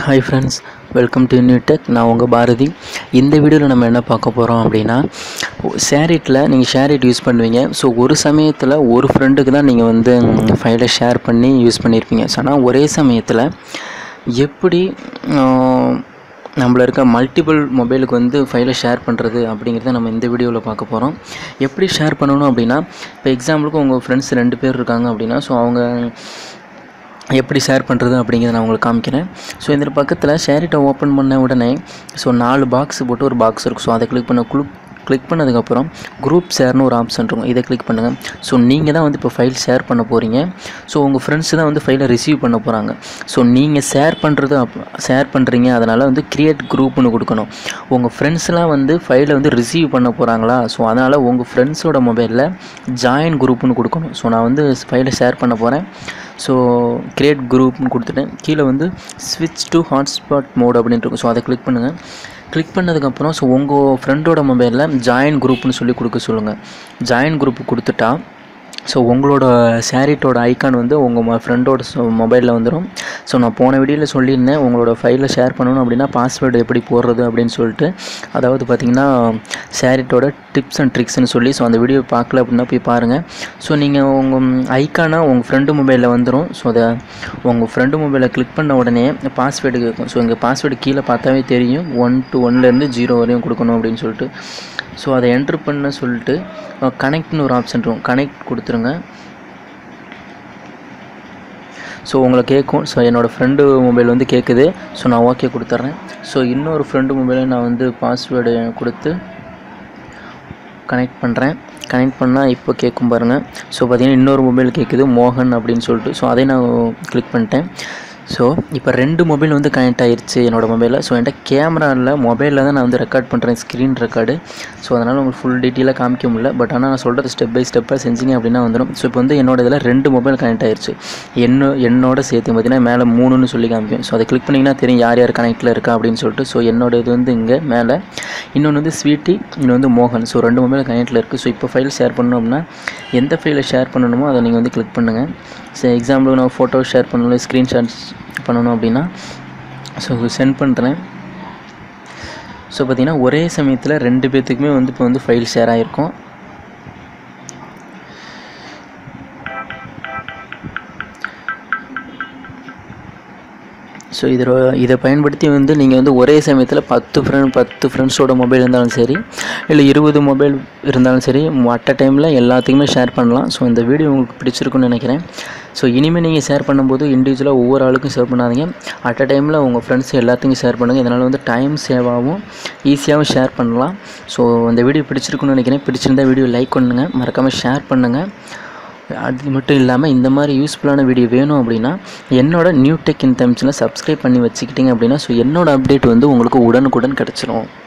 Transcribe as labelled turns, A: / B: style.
A: hi friends welcome to new tech நான் உங்கள் பாரதி இந்த வீடியோவில் நம்ம என்ன பார்க்க போகிறோம் அப்படின்னா ஷேரிட்டில் நீங்கள் ஷேரிட் யூஸ் பண்ணுவீங்க ஸோ ஒரு சமயத்தில் ஒரு ஃப்ரெண்டுக்கு தான் நீங்கள் வந்து ஃபைலை ஷேர் பண்ணி யூஸ் பண்ணியிருப்பீங்க ஸோ ஆனால் ஒரே சமயத்தில் எப்படி ஆஹ், நம்மள இருக்க மல்டிபிள் மொபைலுக்கு வந்து ஃபைலை ஷேர் பண்ணுறது அப்படிங்கிறத நம்ம இந்த வீடியோவில் பார்க்க போகிறோம் எப்படி ஷேர் பண்ணணும் அப்படின்னா இப்போ எக்ஸாம்பிளுக்கு உங்கள் ஃப்ரெண்ட்ஸ் ரெண்டு பேர் இருக்காங்க அப்படின்னா ஸோ அவங்க எப்படி ஷேர் பண்ணுறது அப்படிங்கிறத நான் உங்களுக்கு காமிக்கிறேன் ஸோ இந்த பக்கத்தில் ஷேரிட்டை ஓப்பன் பண்ண உடனே ஸோ நாலு பாக்ஸ் போட்டு ஒரு பாக்ஸ் இருக்கும் ஸோ அதை கிளிக் பண்ண குளு கிளிக் பண்ணதுக்கப்புறம் குரூப் ஷேர்னு ஒரு ஆப்ஷன் இருக்கும் இதை கிளிக் பண்ணுங்கள் ஸோ நீங்கள் தான் வந்து இப்போ ஃபைல் ஷேர் பண்ண போகிறீங்க ஸோ உங்கள் ஃப்ரெண்ட்ஸ் தான் வந்து ஃபைலை ரிசீவ் பண்ண போகிறாங்க ஸோ நீங்கள் ஷேர் பண்ணுறது அப் ஷேர் பண்ணுறீங்க அதனால் வந்து கிரியேட் குரூப்னு கொடுக்கணும் உங்கள் ஃப்ரெண்ட்ஸ்லாம் வந்து ஃபைலை வந்து ரிசீவ் பண்ண போகிறாங்களா ஸோ அதனால் உங்கள் ஃப்ரெண்ட்ஸோட மொபைலில் ஜாயின் குரூப்னு கொடுக்கணும் ஸோ நான் வந்து ஃபைலை ஷேர் பண்ண போகிறேன் ஸோ கிரியேட் குரூப்னு கொடுத்துட்டேன் கீழே வந்து ஸ்விட்ச் டு ஹாட்ஸ்பாட் மோட் அப்படின்னு இருக்கும் ஸோ அதை கிளிக் பண்ணுங்கள் கிளிக் பண்ணதுக்கப்புறம் ஸோ உங்கள் ஃப்ரெண்டோட மொபைலில் ஜாயின் குரூப்னு சொல்லி கொடுக்க சொல்லுங்கள் ஜாயின் குரூப் கொடுத்துட்டா ஸோ உங்களோட ஷேரிட்டோட ஐக்கான் வந்து உங்கள் ஃப்ரெண்டோட மொபைலில் வந்துடும் ஸோ நான் போன வீடியோவில் சொல்லியிருந்தேன் உங்களோட ஃபைலை ஷேர் பண்ணணும் அப்படின்னா பாஸ்வேர்டு எப்படி போடுறது அப்படின்னு சொல்லிட்டு அதாவது பார்த்தீங்கன்னா ஷேரிட்டோட டிப்ஸ் அண்ட் ட்ரிக்ஸ்னு சொல்லி ஸோ அந்த வீடியோ பார்க்கல அப்படின்னா போய் பாருங்கள் ஸோ நீங்கள் உங்கள் ஐக்கானாக உங்கள் ஃப்ரெண்டு மொபைலில் வந்துடும் ஸோ அதை உங்கள் ஃப்ரெண்டு மொபைலில் கிளிக் பண்ண உடனே பாஸ்வேர்டு கேட்கும் ஸோ இங்கே பாஸ்வேர்டு கீழே பார்த்தாவே தெரியும் ஒன் டு ஒன்லேருந்து ஜீரோ வரையும் கொடுக்கணும் அப்படின்னு சொல்லிட்டு ஸோ அதை என்ட்ரு பண்ண சொல்லிட்டு கனெக்ட்னு ஒரு ஆப்ஷன் இருக்கும் கனெக்ட் கொடுத்துருங்க ஸோ உங்களை கேட்கும் ஸோ என்னோடய ஃப்ரெண்டு மொபைல் வந்து கேட்குது ஸோ நான் ஓகே கொடுத்துட்றேன் ஸோ இன்னொரு ஃப்ரெண்டு மொபைலை நான் வந்து பாஸ்வேர்டு கொடுத்து கனெக்ட் பண்ணுறேன் கனெக்ட் பண்ணால் இப்போ கேட்கும் பாருங்கள் ஸோ பார்த்தீங்கன்னா இன்னொரு மொபைல் கேட்குது மோகன் அப்படின்னு சொல்லிட்டு ஸோ அதை நான் கிளிக் பண்ணிட்டேன் ஸோ இப்போ ரெண்டு மொபைல் வந்து கனெக்ட் ஆயிருச்சு என்னோடய மொபைலில் ஸோ என்கிட்ட கேமரா இல்லை மொபைலில் தான் நான் வந்து ரெக்கார்ட் பண்ணுறேன் ஸ்க்ரீன் ரெக்கார்டு ஸோ அதனால் உங்களுக்கு ஃபுல் டீட்டெயிலாக காமிக்க முடியல பட் ஆனால் நான் சொல்கிறது ஸ்டெப் பை ஸ்டெப்பாக செஞ்சீங்க அப்படின்னா வந்துடும் ஸோ இப்போ வந்து என்னோட இதில் ரெண்டு மொபைல் கனெக்ட் ஆயிருச்சு என்ன என்னோட சேர்த்து பார்த்தீங்கன்னா மேலே மூணுன்னு சொல்லி காமிக்கும் ஸோ அதை கிளிக் பண்ணிங்கன்னா தெரியும் யார் யார் கனெக்டில் இருக்கா அப்படின்னு சொல்லிட்டு ஸோ என்னோட இது வந்து இங்கே மேலே இன்னொன்று வந்து ஸ்வீட்டி இன்னொன்று வந்து மோகன் ஸோ ரெண்டு மொபைல் கனெக்டில் இருக்குது ஸோ இப்போ ஃபைல் ஷேர் பண்ணணும் அப்படின்னா எந்த ஃபைலை ஷேர் பண்ணணுமோ அதை நீங்கள் வந்து கிளிக் பண்ணுங்கள் ஸோ எக்ஸாம்பிளுக்கு நான் ஃபோட்டோ ஷேர் பண்ணணும் ஸ்க்ரீன்ஷாட்ஸ் பண்ணணும் அப்படின்னா ஸோ சென்ட் பண்ணுறேன் ஸோ பார்த்தீங்கன்னா ஒரே சமயத்தில் ரெண்டு பேர்த்துக்குமே வந்து இப்போ வந்து ஃபைல் ஷேர் ஆகிருக்கும் ஸோ இதில் இதை பயன்படுத்தி வந்து நீங்கள் வந்து ஒரே சமயத்தில் பத்து ஃப்ரெண்ட் பத்து ஃப்ரெண்ட்ஸோட மொபைல் இருந்தாலும் சரி இல்லை இருபது மொபைல் இருந்தாலும் சரி அட் அ டைமில் எல்லாத்துக்குமே ஷேர் பண்ணலாம் ஸோ இந்த வீடியோ உங்களுக்கு பிடிச்சிருக்குன்னு நினைக்கிறேன் ஸோ இனிமேல் நீங்கள் ஷேர் பண்ணும்போது இண்டிவிஜுவலாக ஒவ்வொரு ஆளுக்கும் ஷேர் பண்ணாதீங்க அட் அ டைமில் உங்கள் ஃப்ரெண்ட்ஸ் எல்லாத்துக்கும் ஷேர் பண்ணுங்கள் இதனால் வந்து டைம் சேவ் ஆகும் ஈஸியாகவும் ஷேர் பண்ணலாம் ஸோ இந்த வீடியோ பிடிச்சிருக்குன்னு நினைக்கிறேன் பிடிச்சிருந்தா வீடியோ லைக் பண்ணுங்கள் மறக்காமல் ஷேர் பண்ணுங்கள் அது மட்டும் இல்லாமல் இந்த மாதிரி யூஸ்ஃபுல்லான வீடியோ வேணும் அப்படின்னா என்னோட நியூ டெக் இன் தமிழ்ச்சில் சப்ஸ்கிரைப் பண்ணி வச்சுக்கிட்டிங்க அப்படின்னா ஸோ என்னோட அப்டேட் வந்து உங்களுக்கு உடனுக்குடன் கிடச்சிரும்